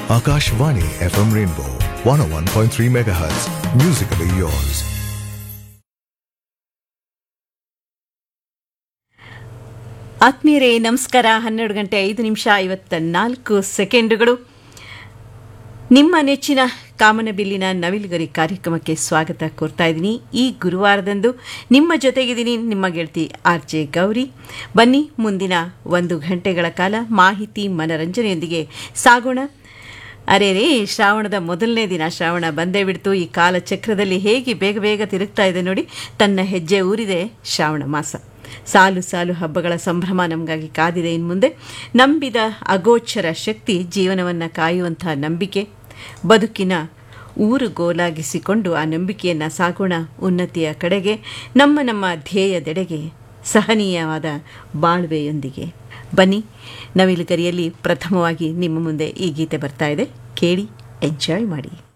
Akashvani FM Rainbow 101.3 MHz. Musically yours. ಆತ್ಮೀಯರೇ ನಮಸ್ಕಾರ ಹನ್ನೆರಡು ಗಂಟೆ ಐದು ನಿಮಿಷ ಐವತ್ತ ನಾಲ್ಕು ಸೆಕೆಂಡುಗಳು ನಿಮ್ಮ ನೆಚ್ಚಿನ ಕಾಮನಬಿಲ್ಲಿನ ನವಿಲುಗರಿ ಕಾರ್ಯಕ್ರಮಕ್ಕೆ ಸ್ವಾಗತ ಕೋರ್ತಾ ಇದ್ದೀನಿ ಈ ಗುರುವಾರದಂದು ನಿಮ್ಮ ಜೊತೆಗಿದ್ದೀನಿ ನಿಮ್ಮ ಗೆಳತಿ ಆರ್ ಜೆ ಗೌರಿ ಬನ್ನಿ ಮುಂದಿನ ಒಂದು ಗಂಟೆಗಳ ಕಾಲ ಮಾಹಿತಿ ಮನರಂಜನೆಯೊಂದಿಗೆ ಸಾಗೋಣ ಅರೆ ರೇ ಶ್ರಾವಣದ ಮೊದಲನೇ ದಿನ ಶ್ರಾವಣ ಬಂದೇ ಬಿಡ್ತು ಈ ಕಾಲಚಕ್ರದಲ್ಲಿ ಹೇಗೆ ಬೇಗ ಬೇಗ ತಿರುಗ್ತಾ ಇದೆ ನೋಡಿ ತನ್ನ ಹೆಜ್ಜೆ ಊರಿದೆ ಶ್ರಾವಣ ಮಾಸ ಸಾಲು ಸಾಲು ಹಬ್ಬಗಳ ಸಂಭ್ರಮ ನಮಗಾಗಿ ಕಾದಿದೆ ಇನ್ನು ಮುಂದೆ ನಂಬಿದ ಅಗೋಚರ ಶಕ್ತಿ ಜೀವನವನ್ನು ಕಾಯುವಂಥ ನಂಬಿಕೆ ಬದುಕಿನ ಊರುಗೋಲಾಗಿಸಿಕೊಂಡು ಆ ನಂಬಿಕೆಯನ್ನು ಸಾಗೋಣ ಉನ್ನತಿಯ ಕಡೆಗೆ ನಮ್ಮ ನಮ್ಮ ಧ್ಯೇಯದೆಡೆಗೆ ಸಹನೀಯವಾದ ಬಾಳ್ವೆಯೊಂದಿಗೆ ಬನ್ನಿ ನವಿಲುಗರಿಯಲ್ಲಿ ಪ್ರಥಮವಾಗಿ ನಿಮ್ಮ ಮುಂದೆ ಈ ಗೀತೆ ಬರ್ತಾ ಇದೆ ಕೇಳಿ ಎಂಜಾಯ್ ಮಾಡಿ